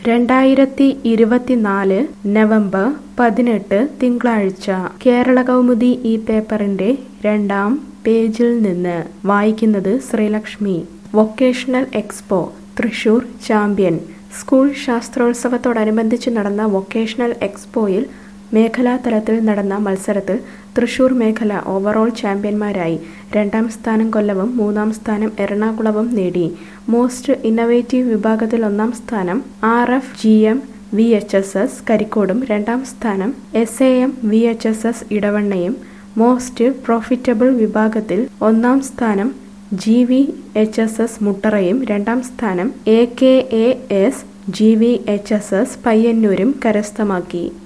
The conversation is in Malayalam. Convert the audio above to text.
രണ്ടായിരത്തി ഇരുപത്തിനാല് നവംബർ പതിനെട്ട് തിങ്കളാഴ്ച കേരള കൗമുദി ഈ പേപ്പറിന്റെ രണ്ടാം പേജിൽ നിന്ന് വായിക്കുന്നത് Sreelakshmi vocational expo Thrissur champion school ശാസ്ത്രോത്സവത്തോടനുബന്ധിച്ച് നടന്ന വൊക്കേഷണൽ എക്സ്പോയിൽ മേഖലാ തലത്തിൽ നടന്ന മത്സരത്തിൽ തൃശൂർ മേഖല ഓവറോൾ ചാമ്പ്യന്മാരായി രണ്ടാം സ്ഥാനം കൊല്ലവും മൂന്നാം സ്ഥാനം എറണാകുളവും നേടി മോസ്റ്റ് ഇന്നവേറ്റീവ് വിഭാഗത്തിൽ ഒന്നാം സ്ഥാനം R F G M V H S S കരിക്കോടും രണ്ടാം സ്ഥാനം S A M V H S S ഇടവണ്ണയും മോസ്റ്റ് പ്രോഫിറ്റബിൾ വിഭാഗത്തിൽ ഒന്നാം സ്ഥാനം G V H S S മുട്ടറയും രണ്ടാം സ്ഥാനം A K A S G V H S S പയ്യന്നൂരും കരസ്ഥമാക്കി